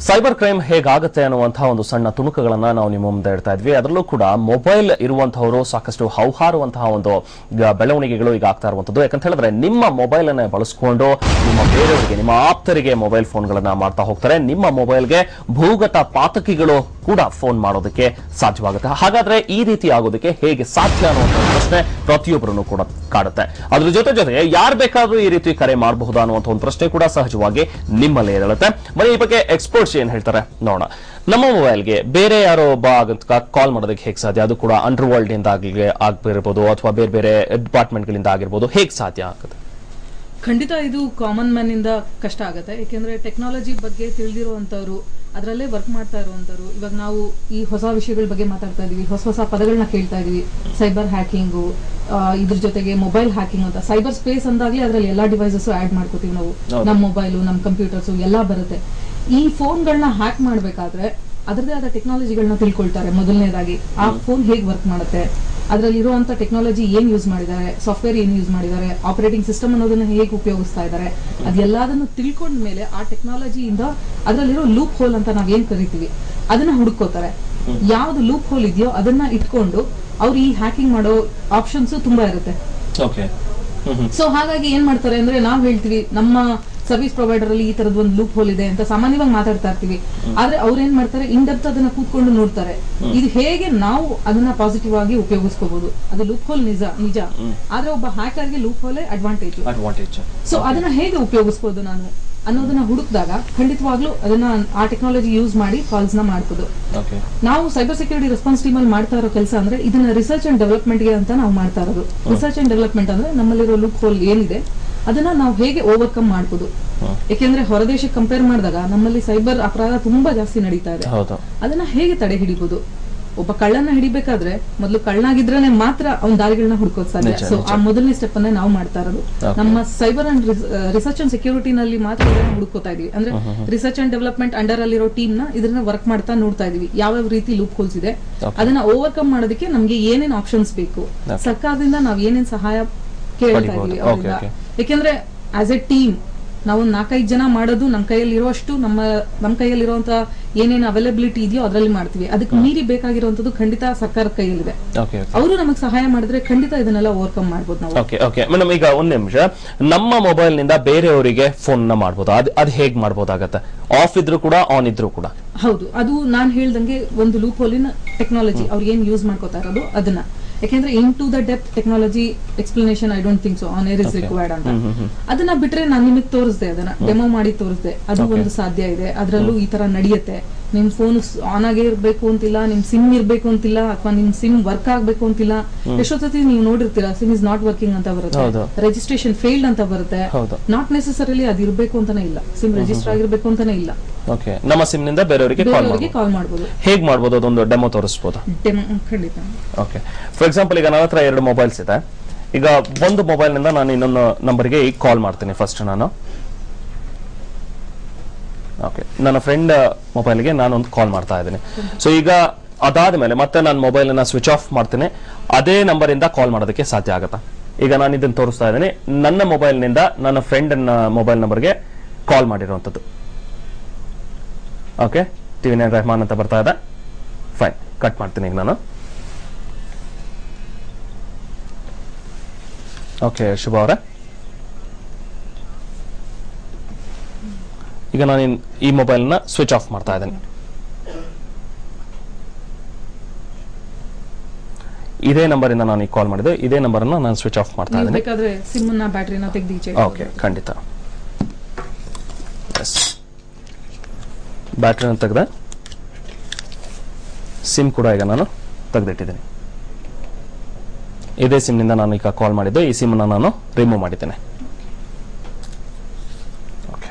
Cyber crime ಹೇಗಾಗುತ್ತೆ ಅನ್ನುವಂತಹ ಒಂದು ಸಣ್ಣ ತುಣುಕುಗಳನ್ನ ನಾವು ನಿಮ್ಮ ಮುಂದೆ ಇಡ್ತಾ ಇದ್ವಿ ಅದರಲ್ಲೂ ಕೂಡ ಮೊಬೈಲ್ ಇರುವಂತಹವರು ಸಾಕಷ್ಟು ಹೌಹಾರುವಂತಹ ಒಂದು ಈಗ ಬೆಳವಣಿಗೆಗಳು ಈಗ ಆಗ್ತಾ ಇರುವಂತದ್ದು ಯಾಕಂತ ಹೇಳಿದ್ರೆ ನಿಮ್ಮ ಮೊಬೈಲ್ ಅನ್ನ ಬಳಸಿಕೊಂಡು ನಿಮ್ಮ ಬೇರೆಯವರಿಗೆ ನಿಮ್ಮ ಆಪ್ತರಿಗೆ ಮೊಬೈಲ್ ಫೋನ್ಗಳನ್ನ ಮಾಡ್ತಾ ಹೋಗ್ತಾರೆ ನಿಮ್ಮ ಮೊಬೈಲ್ಗೆ ಭೂಗತ ಪಾತಕಿಗಳು ಕೂಡ ಫೋನ್ ಮಾಡೋದಕ್ಕೆ ಸಾಧ್ಯವಾಗುತ್ತೆ ಹಾಗಾದ್ರೆ ಈ ರೀತಿ ಆಗೋದಕ್ಕೆ ಹೇಗೆ ಸಾಧ್ಯ ಅನ್ನುವಂಥ ಒಂದು ಪ್ರಶ್ನೆ ಪ್ರತಿಯೊಬ್ಬರನ್ನು ಕೂಡ ಕಾಡುತ್ತೆ ಅದ್ರ ಜೊತೆ ಜೊತೆಗೆ ಯಾರು ಬೇಕಾದ್ರೂ ಈ ರೀತಿ ಕರೆ ಮಾಡಬಹುದಾ ಅನ್ನುವಂಥ ಒಂದು ಪ್ರಶ್ನೆ ಕೂಡ ಸಹಜವಾಗಿ ನಿಮ್ಮಲ್ಲೇ ಇರುತ್ತೆ ಬರೀ ಈ ಬಗ್ಗೆ ಎಕ್ಸ್ಪರ್ಟ್ಸ್ ಏನ್ ಹೇಳ್ತಾರೆ ನೋಡೋಣ ನಮ್ಮ ಮೊಬೈಲ್ಗೆ ಬೇರೆ ಯಾರೋ ಒಬ್ಬ ಕಾಲ್ ಮಾಡೋದಕ್ಕೆ ಹೇಗೆ ಸಾಧ್ಯ ಅದು ಕೂಡ ಅಂಡರ್ ವರ್ಲ್ಡ್ ಇಂದ ಆಗ್ಲಿ ಆಗ್ಬಿರ್ಬೋದು ಅಥವಾ ಬೇರೆ ಬೇರೆ ಡಿಪಾರ್ಟ್ಮೆಂಟ್ ಗಳಿಂದ ಆಗಿರ್ಬೋದು ಹೇಗೆ ಸಾಧ್ಯ ಆಗುತ್ತೆ ಖಂಡಿತ ಇದು ಕಾಮನ್ ಮ್ಯಾನ್ ಇಂದ ಕಷ್ಟ ಆಗುತ್ತೆ ಯಾಕೆಂದ್ರೆ ಟೆಕ್ನಾಲಜಿ ಬಗ್ಗೆ ತಿಳಿದಿರುವಂತವ್ರು ಅದರಲ್ಲೇ ವರ್ಕ್ ಮಾಡ್ತಾ ಇರುವಂತವ್ರು ಇವಾಗ ನಾವು ಈ ಹೊಸ ವಿಷಯಗಳ ಬಗ್ಗೆ ಮಾತಾಡ್ತಾ ಇದೀವಿ ಹೊಸ ಹೊಸ ಪದಗಳನ್ನ ಕೇಳ್ತಾ ಇದೀವಿ ಸೈಬರ್ ಹ್ಯಾಕಿಂಗು ಇದ್ರ ಜೊತೆಗೆ ಮೊಬೈಲ್ ಹ್ಯಾಕಿಂಗ್ ಅಂತ ಸೈಬರ್ ಸ್ಪೇಸ್ ಅಂದಾಗ್ಲೇ ಅದರಲ್ಲಿ ಎಲ್ಲಾ ಡಿವೈಸಸ್ ಆಡ್ ಮಾಡ್ಕೋತೀವಿ ನಾವು ಹೌದು. ನಮ್ಮ ಮೊಬೈಲು ನಮ್ಮ ಕಂಪ್ಯೂಟರ್ಸ್ ಎಲ್ಲ ಬರುತ್ತೆ ಈ ಫೋನ್ಗಳನ್ನ ಹ್ಯಾಕ್ ಮಾಡ್ಬೇಕಾದ್ರೆ ಅದರದೇ ಆದ ಟೆಕ್ನಾಲಜಿಗಳನ್ನ ತಿಳ್ಕೊಳ್ತಾರೆ ಮೊದಲನೇದಾಗಿ ಆ ಫೋನ್ ಹೇಗೆ ವರ್ಕ್ ಮಾಡುತ್ತೆ ಅದರಲ್ಲಿ ಇರುವಂತ ಟೆಕ್ನಾಲಜಿ ಏನ್ ಯೂಸ್ ಮಾಡಿದ್ದಾರೆ ಸಾಫ್ಟ್ವೇರ್ ಏನ್ ಯೂಸ್ ಮಾಡಿದ್ದಾರೆ ಆಪರೇಟಿಂಗ್ ಸಿಸ್ಟಮ್ ಅನ್ನೋದನ್ನ ಹೇಗೆ ಉಪಯೋಗಿಸ್ತಾ ಇದ್ದಾರೆ ಅದೆಲ್ಲದನ್ನು ತಿಳ್ಕೊಂಡ ಮೇಲೆ ಆ ಟೆಕ್ನಾಲಜಿಯಿಂದ ಅದರಲ್ಲಿರೋ ಲೂಪ್ ಹೋಲ್ ಅಂತ ನಾವ್ ಏನ್ ಕರಿತೀವಿ ಅದನ್ನ ಹುಡುಕೋತಾರೆ ಯಾವ್ದು ಲೂಪ್ ಹೋಲ್ ಇದೆಯೋ ಅದನ್ನ ಇಟ್ಕೊಂಡು ಅವ್ರು ಈ ಹ್ಯಾಕಿಂಗ್ ಮಾಡೋ ಆಪ್ಷನ್ಸ್ ತುಂಬಾ ಇರುತ್ತೆ ಓಕೆ ಸೊ ಹಾಗಾಗಿ ಏನ್ ಮಾಡ್ತಾರೆ ಅಂದ್ರೆ ನಾವ್ ಹೇಳ್ತೀವಿ ನಮ್ಮ ಸರ್ವಿಸ್ ಪ್ರೊವೈಡರ್ ಅಲ್ಲಿ ಈ ತರದ್ ಒಂದು ಲೂಪ್ ಹೋಲ್ ಇದೆ ಅಂತ ಸಾಮಾನ್ಯವಾಗಿ ಮಾತಾಡ್ತಾ ಇರ್ತೀವಿ ಆದ್ರೆ ಅವ್ರು ಏನ್ ಮಾಡ್ತಾರೆ ಇನ್ ಡೆಪ್ತ್ ಅದನ್ನ ಕೂತ್ಕೊಂಡು ನೋಡ್ತಾರೆ ಇದು ಹೇಗೆ ನಾವು ಅದನ್ನ ಪಾಸಿಟಿವ್ ಆಗಿ ಉಪಯೋಗಿಸ್ಕೋಬಹುದು ಅದು ಲೂಪ್ ಹೋಲ್ ನಿಜ ನಿಜ ಆದ್ರೆ ಒಬ್ಬ ಹ್ಯಾಕರ್ಗೆ ಲೂಪ್ ಹೋಲೇ ಅಡ್ವಾಂಟೇಜ್ ಅಡ್ವಾಂಟೇಜ್ ಸೊ ಅದನ್ನ ಹೇಗೆ ಉಪಯೋಗಿಸ್ಬೋದು ನಾನು ಅನ್ನೋದನ್ನ ಹುಡುಕ್ದಾಗ ಖಂಡಿತವಾಗ್ಲೂ ಅದನ್ನ ಆ ಟೆಕ್ನಾಲಜಿ ಯೂಸ್ ಮಾಡಿ ಕಾಲ್ಸ್ ನ ಮಾಡ್ಬೋದು ಓಕೆ ನಾವು ಸೈಬರ್ ಸೆಕ್ಯೂರಿಟಿ ರೆಸ್ಪಾನ್ಸ್ ಟೀಮ್ ಅಲ್ಲಿ ಮಾಡ್ತಾ ಇರೋ ಕೆಲಸ ಅಂದ್ರೆ ಇದನ್ನ ರಿಸರ್ಚ್ ಅಂಡ್ ಡೆವಲಪ್ಮೆಂಟ್ ಗೆ ಅಂತ ನಾವು ಮಾಡ್ತಾ ಇರೋದು ರಿಸರ್ಚ್ ಅಂಡ್ ಡೆವಲಪ್ಮೆಂಟ್ ಅಂದ್ರೆ ನಮ್ಮಲ್ಲಿರೋ ಲುಕ್ ಹೋಲ್ ಏನಿದೆ ಅದನ್ನ ನಾವು ಹೇಗೆ ಓವರ್ಕಮ್ ಮಾಡ್ಬೋದು ಯಾಕೆಂದ್ರೆ ಹೊರದೇಶಕ್ಕೆ ಕಂಪೇರ್ ಮಾಡಿದಾಗ ನಮ್ಮಲ್ಲಿ ಸೈಬರ್ ಅಪರಾಧ ತುಂಬಾ ಜಾಸ್ತಿ ನಡೀತಾ ಇದೆ ಹೌದು ಅದನ್ನ ಹೇಗೆ ತಡೆ ಹಿಡಿಬಹುದು ಒಬ್ಬ ಕಳ್ಳನ್ನ ಹಿಡಿಬೇಕಾದ್ರೆ ಮೊದಲು ಕಳ್ಳನಾಗಿದ್ರೇನೆ ಮಾತ್ರ ಅವ್ನ ದಾರಿಗಳನ್ನ ಹುಡ್ಕೋದ್ ಸಾಧ್ಯ ನಿಜ, ಸೊ ನಿಜ. ಆ ಮೊದಲನೇ ಸ್ಟೆಪ್ ಅನ್ನೇ ನಾವು ಮಾಡ್ತಾ ಇರೋದು Okay. ನಮ್ಮ cyber and research and security ನಲ್ಲಿ ಮಾತ್ರ ಇದನ್ನ ಹುಡುಕೋತಾ ಇದೀವಿ ಅಂದ್ರೆ ರಿಸರ್ಚ್ ಅಂಡ್ ಡೆವಲಪ್ಮೆಂಟ್ ಅಂಡರ್ ಅಲ್ಲಿರೋ ಟೀಮ್ ನ ಇದನ್ನ ವರ್ಕ್ ಮಾಡ್ತಾ ನೋಡ್ತಾ ಇದೀವಿ ಯಾವ್ಯಾವ ರೀತಿ ಲೂಪ್ ಹೋಲ್ಸ್ ಇದೆ Okay. ಅದನ್ನ ಓವರ್ಕಮ್ ಮಾಡೋದಕ್ಕೆ ನಮ್ಗೆ ಏನೇನ್ ಆಪ್ಷನ್ಸ್ ಬೇಕು Okay. ಸರ್ಕಾರದಿಂದ ನಾವ್ ಏನೇನ್ ಸಹಾಯ ಕೇಳ್ತಾ ಪಡಿಬೋದು. ಇದೀವಿ Okay, ಅವರಿಂದ okay. ಯಾಕೆಂದ್ರೆ ಆಸ್ ಎ ಟೀಮ್ ನಾವು ನಾಲ್ಕೈದು ಜನ ಮಾಡೋದು ನಮ್ಮ ಕೈಯಲ್ಲಿ ಇರುವಷ್ಟು ನಮ್ಮ ನಮ್ಮ ಕೈಯಲ್ಲಿ ಇರುವಂತ ಏನೇನು ಅವೈಲಬಿಲಿಟಿ ಇದೆಯೋ ಅದರಲ್ಲಿ ಮಾಡ್ತೀವಿ ಅದಕ್ಕೆ ಮೀರಿ ಬೇಕಾಗಿರುವಂತದ್ದು ಖಂಡಿತ ಸರ್ಕಾರದ ಕೈಯಲ್ಲಿದೆ ಓಕೆ ಅವರು ನಮಗೆ ಸಹಾಯ ಮಾಡಿದ್ರೆ ಖಂಡಿತ ಇದನ್ನೆಲ್ಲ ಓವರ್ಕಮ್ ಮಾಡ್ಬೋದು ನಾವು ಓಕೆ ಓಕೆ ಮೇಡಮ್ ಈಗ ಒಂದ್ ನಿಮಿಷ ನಮ್ಮ ಮೊಬೈಲ್ ನಿಂದ ಬೇರೆಯವರಿಗೆ ಫೋನ್ ನ ಮಾಡ್ಬೋದು ಅದ್ ಅದ್ ಹೇಗ್ ಮಾಡ್ಬೋದಾಗತ್ತೆ ಆಫ್ ಇದ್ರು ಕೂಡ ಆನ್ ಇದ್ರು ಕೂಡ ಹೌದು ಅದು ನಾನ್ ಹೇಳ್ದಂಗೆ ಒಂದು ಲೂಪ್ ಹೋಲಿನ ಟೆಕ್ನಾಲಜಿ ಅವ್ರು ಏನ್ ಯೂಸ್ ಮಾಡ್ಕೋತಾ ಇರೋದು ಅದನ್ನ ಯಾಕೆಂದ್ರೆ into the deep technology explanation I don't think so on air is Okay. Required ಅಂತ ಅದನ್ನ ಬಿಟ್ರೆ ನಾನು ನಿಮಗೆ ತೋರಿಸ್ದೆ ಅದನ್ನ ಡೆಮೋ ಮಾಡಿ ತೋರಿಸ್ದೆ ಅದು Okay. ಒಂದು ಸಾಧ್ಯ ಇದೆ ಅದರಲ್ಲೂ ಈ ತರ ನಡೆಯುತ್ತೆ ನಿಮ್ ಫೋನ್ ಆನ್ ಆಗೇ ಇರ್ಬೇಕು ಅಂತಿಲ್ಲ ನಿಮ್ ಸಿಮ್ ಇರ್ಬೇಕು ಅಂತಿಲ್ಲ ಅಥವಾ ನಿಮ್ ಸಿಮ್ ವರ್ಕ್ ಆಗ್ಬೇಕು ಅಂತಿಲ್ಲ ಎಷ್ಟೊತ್ತಿ ನೀವು ನೋಡಿರ್ತೀರಾ ಸಿಮ್ ಇಸ್ ನಾಟ್ ವರ್ಕಿಂಗ್ ಅಂತ ಹೌದು. ಬರುತ್ತೆ ರಿಜಿಸ್ಟ್ರೇಷನ್ ಫೇಲ್ಡ್ ಅಂತ ಬರುತ್ತೆ ಹೌದು. ನಾಟ್ ನೆಸೆಸರಿಲಿ ಅದು ಇರ್ಬೇಕು ಅಂತಾನೆ ಇಲ್ಲ ಸಿಮ್ ರಿಜಿಸ್ಟರ್ ಆಗಿರ್ಬೇಕು ಅಂತಾನೆ ಇಲ್ಲ ಓಕೆ ನಮ್ಮ ಸಿಮ್ ನಿಂದ ಬೇರೆಯವರಿಗೆ ಕಾಲ್ ಬೇರೆಯವರಿಗೆ ಮಾಡ್ಬೋದು ಕಾಲ್ ಮಾಡ್ಬೋದು ಹೇಗ್ ಮಾಡ್ಬೋದು ಅದೊಂದು ಡೆಮೋ ತೋರಿಸ್ಬೋದು ಡೆಮೋ ಖಂಡಿತ ಓಕೆ ಫಾರ್ ಎಕ್ಸಾಂಪಲ್ ಈಗ ನನ್ನ ಹತ್ರ ಎರಡು ಮೊಬೈಲ್ಸ್ ಇದೆ ಈಗ ಒಂದು ಮೊಬೈಲ್ ನಿಂದ ನಾನು ಇನ್ನೊಂದು ನಂಬರ್ಗೆ ಈಗ ಕಾಲ್ ಮಾಡ್ತೀನಿ ಫಸ್ಟ್ ನಾನು ಓಕೆ ನನ್ನ ಫ್ರೆಂಡ್ ಮೊಬೈಲ್ಗೆ ನಾನೊಂದು ಕಾಲ್ ಮಾಡ್ತಾ ಇದ್ದೀನಿ ಸೊ ಈಗ ಅದಾದ ಮೇಲೆ ಮತ್ತೆ ನಾನು ಮೊಬೈಲ್ ಅನ್ನ ಸ್ವಿಚ್ ಆಫ್ ಮಾಡ್ತೀನಿ ಅದೇ ನಂಬರ್ ಇಂದ ಕಾಲ್ ಮಾಡೋದಕ್ಕೆ ಸಾಧ್ಯ ಆಗುತ್ತಾ ಈಗ ನಾನು ಇದನ್ನ ತೋರಿಸ್ತಾ ಇದ್ದೀನಿ ನನ್ನ ಮೊಬೈಲ್ ನಿಂದ ನನ್ನ ಫ್ರೆಂಡ್ ಮೊಬೈಲ್ ನಂಬರ್ಗೆ ಕಾಲ್ ಮಾಡಿರುವಂಥದ್ದು okay T V nine Rehman ಅಂತ ಬರ್ತಾ ಇದೆ ಫೈನ್ ಕಟ್ ಮಾಡ್ತೀನಿ ಈಗ ನಾನು ಓಕೆ ಶುಭ ಅವರೇ ಈಗ ನಾನು ಇನ್- ಈ ಮೊಬೈಲ್ನ ಸ್ವಿಚ್ ಆಫ್ ಮಾಡ್ತಾ ಇದ್ದೀನಿ ಇದೇ ನಂಬರಿಂದ ನಾನು ಈಗ ಕಾಲ್ ಮಾಡಿದೆ ಇದೇ ನಂಬರನ್ನ ನಾನು ಸ್ವಿಚ್ ಆಫ್ ಮಾಡ್ತಾ ನೀವು ಇದ್ದೀನಿ ಬೇಕಾದ್ರೆ ಸಿಮ್ ನ ಬ್ಯಾಟ್ರಿನ ತೆಗೆದು ಈಚೆ ಓಕೆ ಖಂಡಿತ ಎಸ್ ಬ್ಯಾಟ್ರಿನ ತೆಗೆದೆ ಸಿಮ್ ಕೂಡ ಈಗ ನಾನು ತೆಗೆದಿಟ್ಟಿದ್ದೀನಿ ಇದೇ ಸಿಮ್ನಿಂದ ನಾನು ಈಗ ಕಾಲ್ ಮಾಡಿದ್ದೆ ಈ ಸಿಮ್ನ ನಾನು ರಿಮೂವ್ ಮಾಡಿದ್ದೇನೆ ಓಕೆ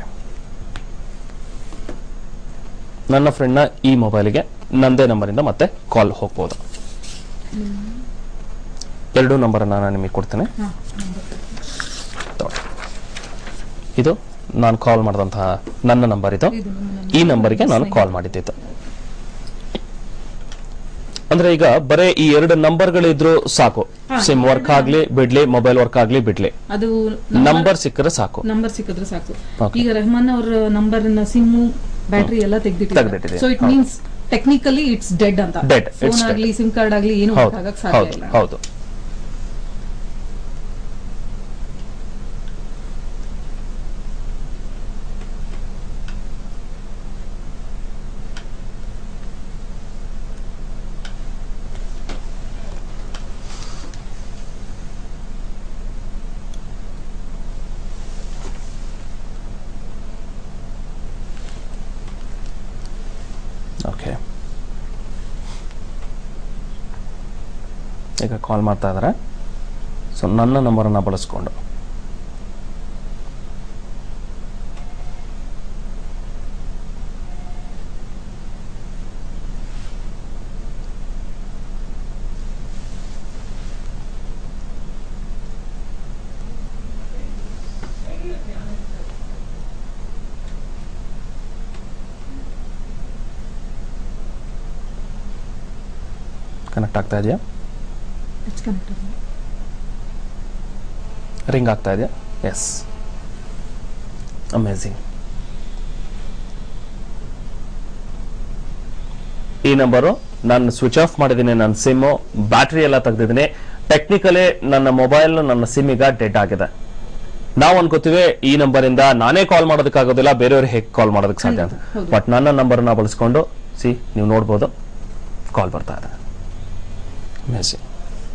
ನನ್ನ ಫ್ರೆಂಡ್ನ ಈ ಮೊಬೈಲಿಗೆ ನಂದೇ ನಂಬರಿಂದ ಮತ್ತೆ ಕಾಲ್ ಹೋಗ್ಬೋದು ಎರಡು ನಂಬರನ್ನು ನಾನು ನಿಮಗೆ ಕೊಡ್ತೇನೆ ಹಾ, ತಗೊಳ್ಳಿ. ಇದು ನಾನು ಕಾಲ್ ಮಾಡಿದಂತಹ ನನ್ನ ನಂಬರ್ ಇದು ಇದು ನಮ್ಮ ಈ ನಂಬರ್ಗೆ ನಾನು ಕಾಲ್ ಮಾಡಿದ್ದಿದ್ದು ಅಂದ್ರೆ ಈಗ ಬರೇ ಈ ಎರಡು ನಂಬರ್ಗಳಿದ್ರು ಸಾಕು ಹಾ, ಸಿಮ್ ವರ್ಕ್ ಆಗ್ಲಿ ಬಿಡ್ಲಿ ಮೊಬೈಲ್ ವರ್ಕ್ ಆಗ್ಲಿ ಬಿಡ್ಲಿ ಅದು ನಂಬರ್ ಸಿಕ್ಕರೆ ಸಾಕು ನಂಬರ್ ಸಿಕ್ಕಿದ್ರೆ ಸಾಕು Okay. ಈಗ ರೆಹಮಾನ್ ಅವ್ರ ನಂಬರ್ ಸಿಮ್ಮು ಬ್ಯಾಟ್ರಿ ಎಲ್ಲ ತೆಗ್ದಿಟ್ಟಿದೆ. ತೆಗ್ದಿಟ್ಟಿದೆ ಸೊ ಇಟ್ ಹೌದು. ಮೀನ್ಸ್ ಟೆಕ್ನಿಕಲಿ ಇಟ್ಸ್ ಡೆಡ್ ಅಂತ Dead, it's ಫೋನ್ dead. ಆಗ್ಲಿ ಸಿಮ್ ಕಾರ್ಡ್ ಆಗ್ಲಿ ಏನು ಹೌದು ಆಗಕ್ ಸಾಧ್ಯ ಹೌದು ಇಲ್ಲ ಹೌದು ಓಕೆ ಈಗ ಕಾಲ್ ಮಾಡ್ತಾ ಇದ್ದಾರೆ ಸೊ ನನ್ನ ನಂಬರನ್ನು ಬಳಸ್ಕೊಂಡು ಕನೆಕ್ಟ್ ಆಗ್ತಾ ಇದೆಯಾ It's connected. ರಿಂಗ್ ಆಗ್ತಾ ಇದೆಯಾ ಎಸ್ ಅಮೇಝಿಂಗ್ ಈ ನಂಬರು ನಾನು ಸ್ವಿಚ್ ಆಫ್ ಮಾಡಿದ್ದೀನಿ ನನ್ನ ಸಿಮ್ಮು ಬ್ಯಾಟ್ರಿ ಎಲ್ಲ ತೆಗೆದಿದ್ದೀನಿ ಟೆಕ್ನಿಕಲಿ ನನ್ನ ಮೊಬೈಲ್ ನನ್ನ ಸಿಮ್ ಈಗ ಡೆಡ್ ಆಗಿದೆ ನಾವು ಅನ್ಕೋತೀವಿ ಈ ನಂಬರ್ ಇಂದ ನಾನೇ ಕಾಲ್ ಮಾಡೋದಕ್ಕಾಗೋದಿಲ್ಲ ಬೇರೆಯವ್ರಿಗೆ ಹೇಗೆ ಕಾಲ್ ಮಾಡೋದಕ್ಕೆ ಸಾಧ್ಯ ಅಂತ ಹೌದು. ಬಟ್ ನನ್ನ ನಂಬರ್ನ ಬಳಸ್ಕೊಂಡು ಸಿ ನೀವು ನೋಡ್ಬೋದು ಕಾಲ್ ಬರ್ತಾ ಇದೆ ಅಮೇಝಿಂಗ್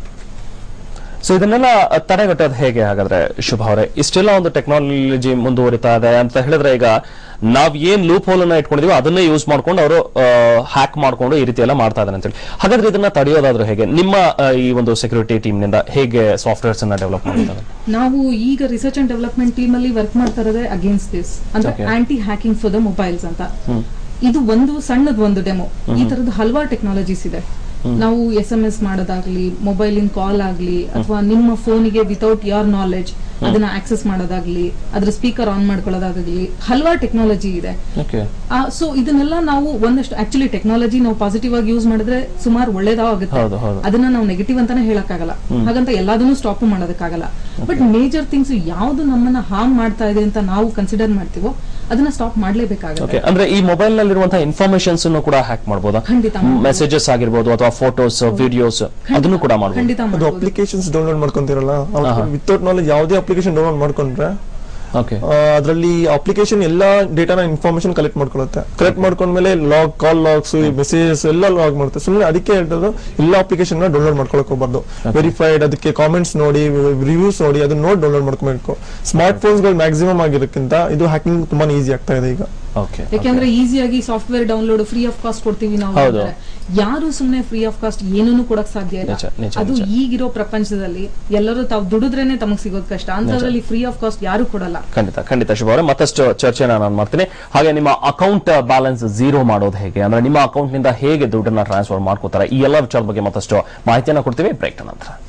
ಸೊ ಇದನ್ನೆಲ್ಲ ತಡೆಗಟ್ಟೋದು ಹೇಗೆ ಹಾಗಾದ್ರೆ ಶುಭ ಅವರೇ ಇಷ್ಟೆಲ್ಲ ಒಂದು ಟೆಕ್ನಾಲಜಿ ಮುಂದುವರಿತಾ ಇದೆ ಅಂತ ಹೇಳಿದ್ರೆ ಈಗ ನಾವ್ ಏನ್ ಲೂಪ್ ಹೋಲ್ ಅನ್ನ ಇಟ್ಕೊಂಡಿದೀವಿ ಅದನ್ನೇ ಯೂಸ್ ಮಾಡ್ಕೊಂಡು ಅವರು ಹ್ಯಾಕ್ ಮಾಡ್ಕೊಂಡು ಈ ರೀತಿ ಎಲ್ಲ ಮಾಡ್ತಾ ಇದ್ದಾರೆ ಅಂತೇಳಿ ಹಾಗಾದ್ರೆ ಇದನ್ನ ತಡೆಯೋದಾದ್ರೂ ಹೇಗೆ ನಿಮ್ಮ ಆ, ಈ ಒಂದು ಸೆಕ್ಯೂರಿಟಿ ಟೀಮ್ ನಿಂದ ಹೇಗೆ ಸಾಫ್ಟ್ವೇರ್ಸ್ ಅನ್ನ ಡೆವಲಪ್ ಮಾಡಿದ್ದಾರೆ ನಾವು ಈಗ ರಿಸರ್ಚ್ ಅಂಡ್ ಡೆವಲಪ್ಮೆಂಟ್ ಟೀಮ್ ಅಲ್ಲಿ ವರ್ಕ್ ಮಾಡ್ತಾ ಇರೋದೇ ಅಗೇನ್ಸ್ಟ್ ದಿಸ್ ಅಂದ್ರೆ Okay. Anti hacking for the mobiles ಅಂತ ಇದು ಒಂದು ಸಣ್ಣದ ಒಂದು ಡೆಮೋ ಈ ತರದ ಹಲವಾರು ಟೆಕ್ನಾಲಜೀಸ್ ಇದೆ ನಾವು ಎಸ್ ಎಂ ಎಸ್ ಮಾಡೋದಾಗ್ಲಿ ಮೊಬೈಲ್ ಇನ್ ಕಾಲ್ ಆಗ್ಲಿ ಅಥವಾ ನಿಮ್ಮ ಫೋನಿಗೆ ವಿತೌಟ್ ಯೋರ್ ನಾಲೆಜ್ ಅದನ್ನ ಆಕ್ಸೆಸ್ ಮಾಡೋದಾಗ್ಲಿ ಅದ್ರ ಸ್ಪೀಕರ್ ಆನ್ ಮಾಡ್ಕೊಳ್ಳೋದಾಗ್ಲಿ ಹಲವಾರು ಟೆಕ್ನಾಲಜಿ ಇದೆ ಓಕೆ ಸೊ ಇದನ್ನೆಲ್ಲ ನಾವು ಒಂದಷ್ಟು ಆಕ್ಚುಲಿ ಟೆಕ್ನಾಲಜಿ ನಾವು ಪಾಸಿಟಿವ್ ಆಗಿ ಯೂಸ್ ಮಾಡಿದ್ರೆ ಸುಮಾರು ಒಳ್ಳೇದಾಗುತ್ತೆ ಹೌದು, ಹೌದು. ಅದನ್ನ ನಾವು ನೆಗೆಟಿವ್ ಅಂತಾನೆ ಹೇಳಕ್ಕಾಗಲ್ಲ ಹಾಗಂತ ಎಲ್ಲದನ್ನು ಸ್ಟಾಪ್ ಮಾಡೋದಕ್ಕಾಗಲ್ಲ ಬಟ್ ಮೇಜರ್ ಥಿಂಗ್ಸ್ ಯಾವ್ದು ನಮ್ಮನ್ನ ಹಾರ್ಮ್ ಮಾಡ್ತಾ ಇದೆ ಅಂತ ನಾವು ಕನ್ಸಿಡರ್ ಮಾಡ್ತೀವೋ ಅದನ್ನ ಸ್ಟಾಪ್ ಮಾಡ್ಲೇಬೇಕಾಗುತ್ತೆ ಓಕೆ ಅಂದ್ರೆ ಈ ಮೊಬೈಲ್ ನಲ್ಲಿರುವಂತಹ ಇನ್ಫಾರ್ಮೇಶನ್ಸ್ ಕೂಡ ಹ್ಯಾಕ್ ಮಾಡಬಹುದಾ ಖಂಡಿತ ಮಾಡ್ಬೋದು. ಮೆಸೇಜಸ್ ಆಗಿರ್ಬೋದು ಅಥವಾ ಫೋಟೋಸ್ ವಿಡಿಯೋಸ್ ಅದನ್ನು ಕೂಡ ಮಾಡಬಹುದು ಖಂಡಿತ ಅದು ಮಾಡ್ಬೋದು. ಅಪ್ಲಿಕೇಶನ್ಸ್ ಡೌನ್ಲೋಡ್ ಮಾಡ್ಕೊಂತೀರಲ್ಲ ವಿತೌಟ್ ನಾಲೆಜ್ ಯಾವುದೇ ಅಪ್ಲಿಕೇಶನ್ ಡೌನ್ಲೋಡ್ ಮಾಡ್ಕೊಂಡ್ರೆ ಓಕೆ ಅದರಲ್ಲಿ ಅಪ್ಲಿಕೇಶನ್ ಎಲ್ಲ ಡೇಟಾನ ಇನ್ಫಾರ್ಮೇಶನ್ ಕಲೆಕ್ಟ್ ಮಾಡ್ಕೊಳ್ಳುತ್ತೆ ಕಲೆಕ್ಟ್ ಮಾಡ್ಕೊಂಡ್ಮೇಲೆ ಲಾಗ್ ಕಾಲ್ ಲಾಗ್ಸ್ ಮೆಸೇಜಸ್ ಎಲ್ಲ ಲಾಗ್ ಮಾಡುತ್ತೆ ಸುಮ್ಮನೆ ಅದಕ್ಕೆ ಹೇಳ್ತದ್ದು ಎಲ್ಲ ಅಪ್ಲಿಕೇಶನ್ ಡೌನ್ಲೋಡ್ ಮಾಡ್ಕೊಳಕ್ ಹೋಗ್ಬಾರ್ದು ವೆರಿಫೈಡ್ ಅದಕ್ಕೆ ಕಾಮೆಂಟ್ಸ್ ನೋಡಿ ರಿವ್ಯೂಸ್ ನೋಡಿ ಅದನ್ನ ನೋಡಿ ಡೌನ್ಲೋಡ್ ಮಾಡ್ಕೊಬೇಕು ಸ್ಮಾರ್ಟ್ ಫೋನ್ಸ್ ಗಳು ಮ್ಯಾಕ್ಸಿಮಮ್ ಆಗಿರೋಕ್ಕಿಂತ ಇದು ಹ್ಯಾಕಿಂಗ್ ತುಂಬಾ ಈಸಿ ಆಗ್ತಾ ಇದೆ ಈಗ ಓಕೆ ಯಾಕೆಂದ್ರೆ ಈಸಿಯಾಗಿ software download free of cost ಕೊಡ್ತೀವಿ ನಾವು ಹೌದು. ಅಂದ್ರೆ ಯಾರು ಸುಮ್ನೆ ಫ್ರೀ ಆಫ್ ಕಾಸ್ಟ್ ಏನೂ ಕೊಡಕ್ ಸಾಧ್ಯ ಇಲ್ಲ ನಿಜ, ನಿಜ, ಅದು ನಿಜ. ಈಗಿರೋ ಪ್ರಪಂಚದಲ್ಲಿ ಎಲ್ಲರೂ ತಾವು ದುಡಿದ್ರೇನೆ ತಮಗ್ ಸಿಗೋದ್ ಕಷ್ಟ ಅಂತದ್ರಲ್ಲಿ ಫ್ರೀ ಆಫ್ ಕಾಸ್ಟ್ ಯಾರು ಕೊಡಲ್ಲ ಖಂಡಿತ ಖಂಡಿತ ಶುಭ ಅವರೇ ಮತ್ತಷ್ಟು ಚರ್ಚೆನ ನಾನು ಮಾಡ್ತೀನಿ ಹಾಗೆ ನಿಮ್ಮ ಅಕೌಂಟ್ ಬ್ಯಾಲೆನ್ಸ್ ಝೀರೋ ಮಾಡೋದು ಹೇಗೆ ಅಂದ್ರೆ ನಿಮ್ಮ ಅಕೌಂಟ್ ನಿಂದ ಹೇಗೆ ದುಡ್ಡನ್ನ ಟ್ರಾನ್ಸ್ಫರ್ ಮಾಡ್ಕೋತಾರೆ ಈ ಎಲ್ಲ ವಿಚಾರದ ಬಗ್ಗೆ ಮತ್ತಷ್ಟು ಮಾಹಿತಿಯನ್ನ ಕೊಡ್ತೀವಿ ಬ್ರೇಕ್ ನಂತರ